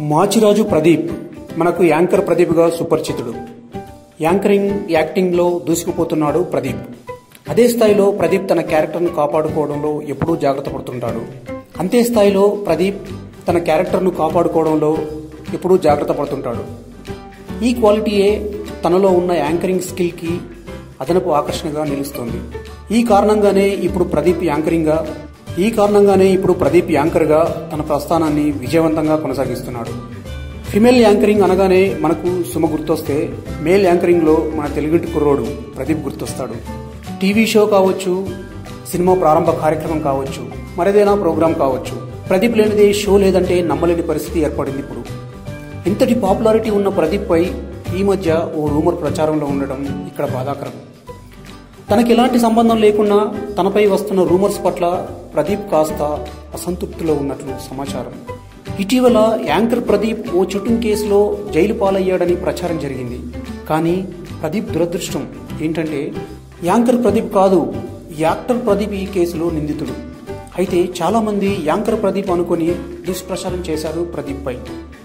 మాచిరాజు ప్రదీప్ మనకు anchor ప్రదీప్గా సుపరిచితుడు anchoring యాక్టింగ్లో దూసుకుపోతున్నాడు ప్రదీప్ అదే స్థాయిలో ప్రదీప్ తన క్యారెక్టర్ను కాపాడుకోవడంలో ఎప్పుడూ జాగ్రత్త పడుతుంటాడు అంతే స్థాయిలో ప్రదీప్ తన క్యారెక్టర్ను కాపాడుకోవడంలో ఎప్పుడూ జాగ్రత్త పడుతుంటాడు ఈ క్వాలిటీయే తనలో ఉన్న యాంకరింగ్ స్కిల్కి అదనపు ఆకర్షణగా నిలుస్తుంది ఈ కారణంగానే ఇప్పుడు ప్రదీప్ యాంకరింగ్గా ఈ కారణంగానే ఇప్పుడు ప్రదీప్ యాంకర్గా తన ప్రస్థానాన్ని విజయవంతంగా కొనసాగిస్తున్నాడు ఫిమేల్ యాంకరింగ్ అనగానే మనకు సుమ గుర్తొస్తే మేల్ యాంకరింగ్లో మన తెలుగింటి కుర్రోడు ప్రదీప్ గుర్తొస్తాడు టీవీ షో కావచ్చు సినిమా ప్రారంభ కార్యక్రమం కావచ్చు మరేదైనా ప్రోగ్రాం కావచ్చు ప్రదీప్ లేనిదే షో లేదంటే నమ్మలేని పరిస్థితి ఏర్పడింది ఇప్పుడు ఇంతటి పాపులారిటీ ఉన్న ప్రదీప్పై ఈ మధ్య ఓ రూమర్ ప్రచారంలో ఉండడం ఇక్కడ బాధాకరం తనకి ఎలాంటి సంబంధం లేకున్నా తనపై వస్తున్న రూమర్స్ పట్ల ప్రదీప్ కాస్త అసంతృప్తిలో ఉన్నట్లు సమాచారం ఇటీవల యాంకర్ ప్రదీప్ ఓ చుట్టింగ్ కేసులో జైలు పాలయ్యాడని ప్రచారం జరిగింది కానీ ప్రదీప్ దురదృష్టం ఏంటంటే యాంకర్ ప్రదీప్ కాదు యాక్టర్ ప్రదీప్ ఈ కేసులో నిందితుడు అయితే చాలామంది యాంకర్ ప్రదీప్ అనుకొని దుష్ప్రచారం చేశారు ప్రదీప్పై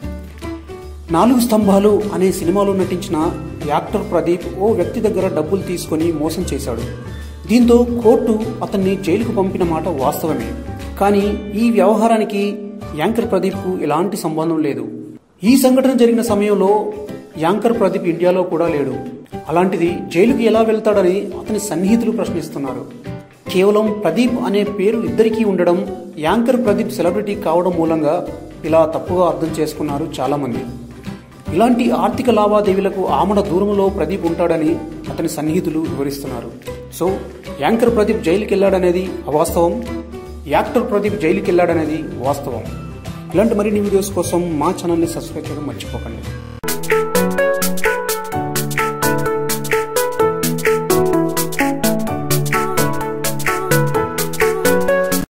నాలుగు స్తంభాలు అనే సినిమాలో నటించిన యాక్టర్ ప్రదీప్ ఓ వ్యక్తి దగ్గర డబ్బులు తీసుకొని మోసం చేశాడు దీంతో కోర్టు అతన్ని జైలుకు పంపిన మాట వాస్తవమే కానీ ఈ వ్యవహారానికి యాంకర్ ప్రదీప్కు ఎలాంటి సంబంధం లేదు ఈ సంఘటన జరిగిన సమయంలో యాంకర్ ప్రదీప్ ఇండియాలో కూడా లేడు అలాంటిది జైలుకి ఎలా వెళ్తాడని అతని సన్నిహితులు ప్రశ్నిస్తున్నారు కేవలం ప్రదీప్ అనే పేరు ఇద్దరికీ ఉండడం యాంకర్ ప్రదీప్ సెలబ్రిటీ కావడం మూలంగా ఇలా తప్పుగా అర్థం చేసుకున్నారు చాలామంది ఇలాంటి ఆర్థిక లావాదేవీలకు ఆమడ దూరంలో ప్రదీప్ ఉంటాడని అతని సన్నిహితులు వివరిస్తున్నారు సో యాంకర్ ప్రదీప్ జైలుకి వెళ్ళాడనేది అవాస్తవం యాక్టర్ ప్రదీప్ జైలుకి వెళ్ళాడనేది వాస్తవం ఇలాంటి మరిన్ని వీడియోస్ కోసం మా ఛానల్ని సబ్స్క్రైబ్ చేయడం మర్చిపోకండి